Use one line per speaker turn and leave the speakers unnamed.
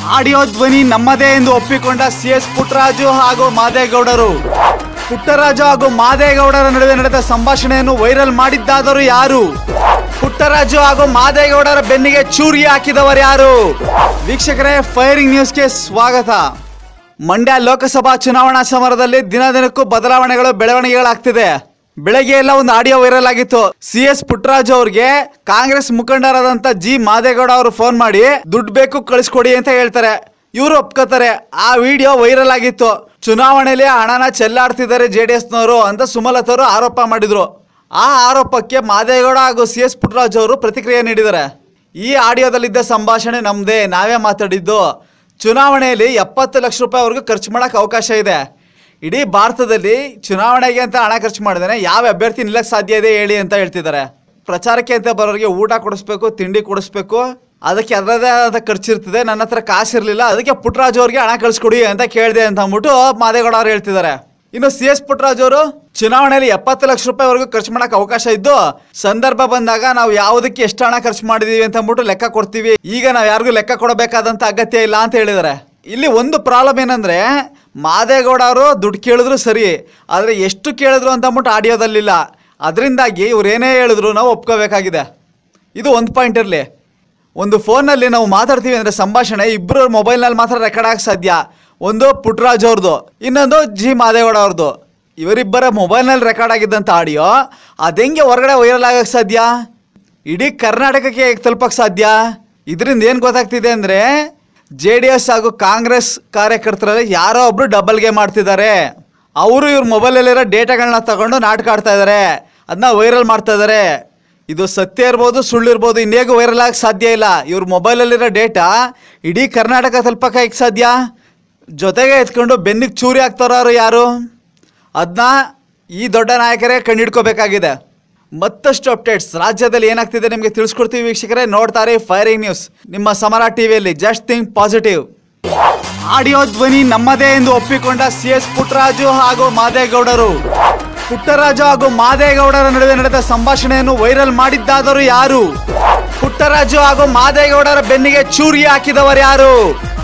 audio ಧ್ವನಿ ನಮ್ಮದೇ ಎಂದು ಒಪ್ಪಿಕೊಂಡ ಸಿ ಎಸ್ ಪುಟ್ಟರಾಜು ಹಾಗೂ ಮಾದೇಗೌಡರು ಪುಟ್ಟರಾಜು ಹಾಗೂ ಮಾದೇಗೌಡರ ನಡುವೆ ನಡೆದ ಸಂಭಾಷಣೆಯನ್ನು ವೈರಲ್ ಮಾಡಿದ್ದಾದರೂ ಯಾರು ಪುಟ್ಟರಾಜು ಹಾಗೂ ಮಾದೇಗೌಡರ ಬೆನ್ನಿಗೆ ಚೂರಿ ಹಾಕಿದವರು ಯಾರು ವೀಕ್ಷಕರೇ ಫೈರಿಂಗ್ ನ್ಯೂಸ್ಗೆ ಸ್ವಾಗತ ಮಂಡ್ಯ ಲೋಕಸಭಾ ಚುನಾವಣಾ ಸಮರದಲ್ಲಿ ದಿನ ದಿನಕ್ಕೂ ಬದಲಾವಣೆಗಳು ಬೆಳವಣಿಗೆಗಳಾಗ್ತಿದೆ ಬೆಳಗ್ಗೆ ಎಲ್ಲ ಒಂದು ಆಡಿಯೋ ವೈರಲ್ ಆಗಿತ್ತು ಸಿ ಎಸ್ ಪುಟ್ಟರಾಜು ಅವ್ರಿಗೆ ಕಾಂಗ್ರೆಸ್ ಮುಖಂಡರಾದಂತ ಜಿ ಮಾದೇಗೌಡ ಅವರು ಫೋನ್ ಮಾಡಿ ದುಡ್ಡು ಬೇಕು ಕಳಿಸ್ಕೊಡಿ ಅಂತ ಹೇಳ್ತಾರೆ ಇವರು ಒಪ್ಕೋತಾರೆ ಆ ವಿಡಿಯೋ ವೈರಲ್ ಆಗಿತ್ತು ಚುನಾವಣೆಯಲ್ಲಿ ಹಣನ ಚೆಲ್ಲಾಡ್ತಿದ್ದಾರೆ ಜೆ ಡಿ ಎಸ್ನವರು ಅಂತ ಸುಮಲತಾ ಅವರು ಆರೋಪ ಮಾಡಿದ್ರು ಆ ಆರೋಪಕ್ಕೆ ಮಾದೇಗೌಡ ಹಾಗೂ ಸಿ ಎಸ್ ಪುಟ್ಟರಾಜು ಅವರು ಪ್ರತಿಕ್ರಿಯೆ ನೀಡಿದ್ದಾರೆ ಈ ಆಡಿಯೋದಲ್ಲಿದ್ದ ಸಂಭಾಷಣೆ ನಮ್ದೇ ನಾವೇ ಮಾತಾಡಿದ್ದು ಚುನಾವಣೆಯಲ್ಲಿ ಎಪ್ಪತ್ತು ಲಕ್ಷ ರೂಪಾಯಿವರೆಗೂ ಖರ್ಚು ಮಾಡೋಕೆ ಅವಕಾಶ ಇದೆ ಇಡೀ ಭಾರತದಲ್ಲಿ ಚುನಾವಣೆಗೆ ಅಂತ ಹಣ ಖರ್ಚು ಮಾಡಿದ್ರೆ ಯಾವ ಅಭ್ಯರ್ಥಿ ನಿಲ್ಲಕ್ಕೆ ಸಾಧ್ಯ ಇದೆ ಹೇಳಿ ಅಂತ ಹೇಳ್ತಿದ್ದಾರೆ ಪ್ರಚಾರಕ್ಕೆ ಅಂತ ಬರೋರಿಗೆ ಊಟ ಕೊಡಿಸ್ಬೇಕು ತಿಂಡಿ ಕೊಡಿಸ್ಬೇಕು ಅದಕ್ಕೆ ಅದರದೇ ಆದ ಖರ್ಚಿರ್ತದೆ ನನ್ನ ಹತ್ರ ಕಾಸಿರಲಿಲ್ಲ ಅದಕ್ಕೆ ಪುಟ್ಟರಾಜು ಅವ್ರಿಗೆ ಹಣ ಕಳಿಸ್ಕೊಡಿ ಅಂತ ಕೇಳಿದೆ ಅಂತ ಅಂದ್ಬಿಟ್ಟು ಮಾದೇಗೌಡ ಅವ್ರು ಹೇಳ್ತಿದ್ದಾರೆ ಇನ್ನು ಸಿ ಎಸ್ ಪುಟ್ಟರಾಜು ಅವರು ಚುನಾವಣೆಯಲ್ಲಿ ಎಪ್ಪತ್ತು ಲಕ್ಷ ರೂಪಾಯಿವರೆಗೂ ಖರ್ಚು ಮಾಡಕ್ಕೆ ಅವಕಾಶ ಇದ್ದು ಸಂದರ್ಭ ಬಂದಾಗ ನಾವು ಯಾವುದಕ್ಕೆ ಎಷ್ಟು ಹಣ ಖರ್ಚು ಮಾಡಿದೀವಿ ಅಂತ ಅಂದ್ಬಿಟ್ಟು ಲೆಕ್ಕ ಕೊಡ್ತೀವಿ ಈಗ ನಾವು ಯಾರಿಗೂ ಲೆಕ್ಕ ಕೊಡಬೇಕಾದಂತ ಅಗತ್ಯ ಇಲ್ಲ ಅಂತ ಹೇಳಿದ್ದಾರೆ ಇಲ್ಲಿ ಒಂದು ಪ್ರಾಬ್ಲಮ್ ಏನಂದ್ರೆ ಮಾದೇಗೌಡ ಅವರು ದುಡ್ಡು ಕೇಳಿದ್ರು ಸರಿ ಆದರೆ ಎಷ್ಟು ಕೇಳಿದ್ರು ಅಂತ ಅಂದ್ಬಿಟ್ಟು ಆಡಿಯೋದಲ್ಲಿಲ್ಲ ಅದರಿಂದಾಗಿ ಇವ್ರು ಏನೇ ಹೇಳಿದ್ರು ನಾವು ಒಪ್ಕೋಬೇಕಾಗಿದೆ ಇದು ಒಂದು ಪಾಯಿಂಟ್ ಇರಲಿ ಒಂದು ಫೋನಲ್ಲಿ ನಾವು ಮಾತಾಡ್ತೀವಿ ಅಂದರೆ ಸಂಭಾಷಣೆ ಇಬ್ಬರು ಮೊಬೈಲ್ನಲ್ಲಿ ಮಾತ್ರ ರೆಕಾರ್ಡ್ ಆಗಕ್ಕೆ ಸಾಧ್ಯ ಒಂದು ಪುಟ್ಟರಾಜ್ ಅವ್ರದ್ದು ಇನ್ನೊಂದು ಜಿ ಮಾದೇಗೌಡ ಅವ್ರದ್ದು ಇವರಿಬ್ಬರ ಮೊಬೈಲ್ನಲ್ಲಿ ರೆಕಾರ್ಡ್ ಆಗಿದ್ದಂಥ ಆಡಿಯೋ ಅದೆಂಗೆ ಹೊರಗಡೆ ವೈರಲ್ ಆಗಕ್ಕೆ ಸಾಧ್ಯ ಇಡೀ ಕರ್ನಾಟಕಕ್ಕೆ ಹೇಗೆ ತಲುಪಕ್ಕೆ ಸಾಧ್ಯ ಇದರಿಂದ ಏನು ಗೊತ್ತಾಗ್ತಿದೆ ಅಂದರೆ ಜೆ ಡಿ ಎಸ್ ಹಾಗೂ ಕಾಂಗ್ರೆಸ್ ಕಾರ್ಯಕರ್ತರಲ್ಲಿ ಯಾರೋ ಒಬ್ರು ಡಬಲ್ ಗೇಮ್ ಮಾಡ್ತಿದ್ದಾರೆ ಅವರು ಇವ್ರ ಮೊಬೈಲಲ್ಲಿರೋ ಡೇಟಾಗಳನ್ನ ತಗೊಂಡು ನಾಟಕ ಆಡ್ತಾ ಇದ್ದಾರೆ ಅದನ್ನ ವೈರಲ್ ಮಾಡ್ತಾ ಇದ್ದಾರೆ ಇದು ಸತ್ಯ ಇರ್ಬೋದು ಸುಳ್ಳು ಇರ್ಬೋದು ಇನ್ನೇಗೂ ವೈರಲ್ ಆಗಕ್ಕೆ ಸಾಧ್ಯ ಇಲ್ಲ ಇವ್ರ ಮೊಬೈಲಲ್ಲಿರೋ ಡೇಟಾ ಇಡೀ ಕರ್ನಾಟಕ ತಲುಪಕ್ಕೆ ಹೇಗೆ ಸಾಧ್ಯ ಜೊತೆಗೆ ಎತ್ಕೊಂಡು ಬೆನ್ನಿಗೆ ಚೂರಿ ಹಾಕ್ತಾರವ್ರು ಯಾರು ಅದನ್ನ ಈ ದೊಡ್ಡ ನಾಯಕರೇ ಕಂಡಿಡ್ಕೋಬೇಕಾಗಿದೆ ಮತ್ತಷ್ಟು ಅಪ್ಡೇಟ್ಸ್ ರಾಜ್ಯದಲ್ಲಿ ಏನಾಗ್ತಿದೆ ನಿಮಗೆ ತಿಳಿಸ್ಕೊಡ್ತೀವಿ ವೀಕ್ಷಕರೇ ನೋಡ್ತಾರೆ ಫೈರಿಂಗ್ ನ್ಯೂಸ್ ನಿಮ್ಮ ಸಮರ ಟಿವಿಯಲ್ಲಿ ಜಸ್ಟ್ ಥಿಂಕ್ ಪಾಸಿಟಿವ್ ಆಡಿಯೋ ಧ್ವನಿ ನಮ್ಮದೇ ಎಂದು ಒಪ್ಪಿಕೊಂಡ ಸಿ ಎಸ್ ಪುಟ್ಟರಾಜು ಹಾಗೂ ಮಾದೇಗೌಡರು ಪುಟ್ಟರಾಜು ಹಾಗೂ ಮಾದೇಗೌಡರ ನಡುವೆ ನಡೆದ ಸಂಭಾಷಣೆಯನ್ನು ವೈರಲ್ ಮಾಡಿದ್ದಾದರೂ ಯಾರು ಪುಟ್ಟರಾಜು ಹಾಗೂ ಮಾದೇಗೌಡರ ಬೆನ್ನಿಗೆ ಚೂರಿ ಹಾಕಿದವರು ಯಾರು